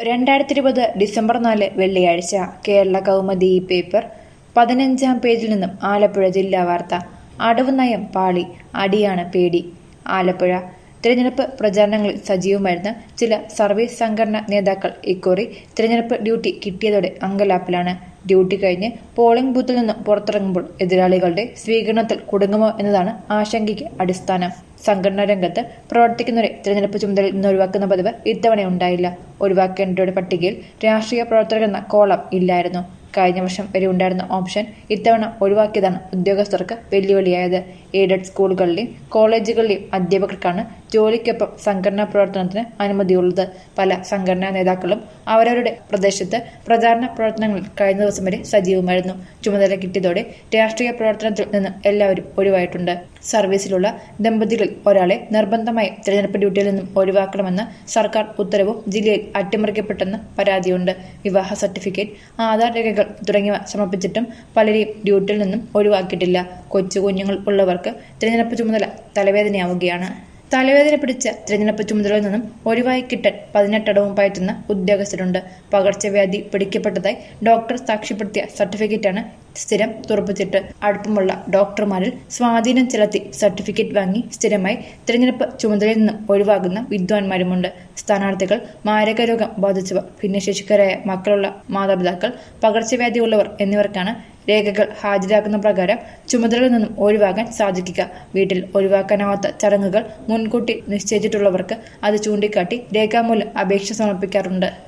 രണ്ടായിരത്തി ഇരുപത് ഡിസംബർ നാല് വെള്ളിയാഴ്ച കേരള കൗമുദി ഈ പേപ്പർ പതിനഞ്ചാം പേജിൽ നിന്നും ആലപ്പുഴ ജില്ലാ വാർത്ത അടവ് നയം പാളി അടിയാണ് പേടി ആലപ്പുഴ തിരഞ്ഞെടുപ്പ് പ്രചാരണങ്ങളിൽ സജീവമായിരുന്ന ചില സർവീസ് സംഘടനാ നേതാക്കൾ ഇക്കുറി തിരഞ്ഞെടുപ്പ് ഡ്യൂട്ടി കിട്ടിയതോടെ അങ്കലാപ്പിലാണ് ഡ്യൂട്ടി കഴിഞ്ഞ് പോളിംഗ് ബൂത്തിൽ നിന്ന് പുറത്തിറങ്ങുമ്പോൾ എതിരാളികളുടെ സ്വീകരണത്തിൽ കുടുങ്ങുമോ എന്നതാണ് ആശങ്കയ്ക്ക് അടിസ്ഥാനം സംഘടനാ രംഗത്ത് പ്രവർത്തിക്കുന്നവരെ തിരഞ്ഞെടുപ്പ് ചുമതലയിൽ നിന്ന് ഒഴിവാക്കുന്ന പതിവ് ഇത്തവണ ഉണ്ടായില്ല ഒഴിവാക്കേണ്ടവരുടെ പട്ടികയിൽ രാഷ്ട്രീയ പ്രവർത്തകർ എന്ന കോളം ഇല്ലായിരുന്നു കഴിഞ്ഞ വർഷം വരെ ഉണ്ടായിരുന്ന ഓപ്ഷൻ ഇത്തവണ ഒഴിവാക്കിയതാണ് ഉദ്യോഗസ്ഥർക്ക് വെല്ലുവിളിയായത് എയ്ഡഡ് സ്കൂളുകളിലെയും കോളേജുകളിലെയും അധ്യാപകർക്കാണ് ജോലിക്കൊപ്പം സംഘടനാ പ്രവർത്തനത്തിന് അനുമതിയുള്ളത് പല സംഘടനാ നേതാക്കളും അവരവരുടെ പ്രദേശത്ത് പ്രചാരണ പ്രവർത്തനങ്ങളിൽ കഴിഞ്ഞ ദിവസം വരെ സജീവമായിരുന്നു ചുമതല കിട്ടിയതോടെ രാഷ്ട്രീയ പ്രവർത്തനത്തിൽ നിന്ന് എല്ലാവരും ഒഴിവായിട്ടുണ്ട് സർവീസിലുള്ള ദമ്പതികളിൽ ഒരാളെ നിർബന്ധമായി തിരഞ്ഞെടുപ്പ് ഡ്യൂട്ടിയിൽ നിന്നും ഒഴിവാക്കണമെന്ന് സർക്കാർ ഉത്തരവും ജില്ലയിൽ അട്ടിമറിക്കപ്പെട്ടെന്ന് പരാതിയുണ്ട് വിവാഹ സർട്ടിഫിക്കറ്റ് ആധാർ രേഖകൾ തുടങ്ങിയവ സമർപ്പിച്ചിട്ടും പലരെയും ഡ്യൂട്ടിയിൽ നിന്നും ഒഴിവാക്കിയിട്ടില്ല കൊച്ചു കുഞ്ഞുങ്ങൾ ഉള്ളവർക്ക് തിരഞ്ഞെടുപ്പ് ചുമതല തലവേദനയാവുകയാണ് തലവേദന പിടിച്ച തിരഞ്ഞെടുപ്പ് ചുമതലയിൽ നിന്നും ഒഴിവായി കിട്ടാൻ പതിനെട്ടടവും പയറ്റുന്ന ഉദ്യോഗസ്ഥരുണ്ട് പകർച്ചവ്യാധി പിടിക്കപ്പെട്ടതായി ഡോക്ടർ സാക്ഷ്യപ്പെടുത്തിയ സർട്ടിഫിക്കറ്റാണ് സ്ഥിരം തുറപ്പിച്ചിട്ട് അടുപ്പമുള്ള ഡോക്ടർമാരിൽ സ്വാധീനം ചെലുത്തി സർട്ടിഫിക്കറ്റ് വാങ്ങി സ്ഥിരമായി തിരഞ്ഞെടുപ്പ് ചുമതലയിൽ നിന്നും ഒഴിവാകുന്ന വിദ്വാൻമാരുമുണ്ട് സ്ഥാനാർത്ഥികൾ മാരക രോഗം ബാധിച്ചവർ ഭിന്നശേഷിക്കാരായ മക്കളുള്ള മാതാപിതാക്കൾ പകർച്ചവ്യാധി ഉള്ളവർ എന്നിവർക്കാണ് രേഖകൾ ഹാജരാക്കുന്ന പ്രകാരം ചുമതലയിൽ നിന്നും ഒഴിവാകാൻ സാധിക്കുക വീട്ടിൽ ഒഴിവാക്കാനാവാത്ത ചടങ്ങുകൾ മുൻകൂട്ടി നിശ്ചയിച്ചിട്ടുള്ളവർക്ക് അത് ചൂണ്ടിക്കാട്ടി രേഖാമൂലം അപേക്ഷ സമർപ്പിക്കാറുണ്ട്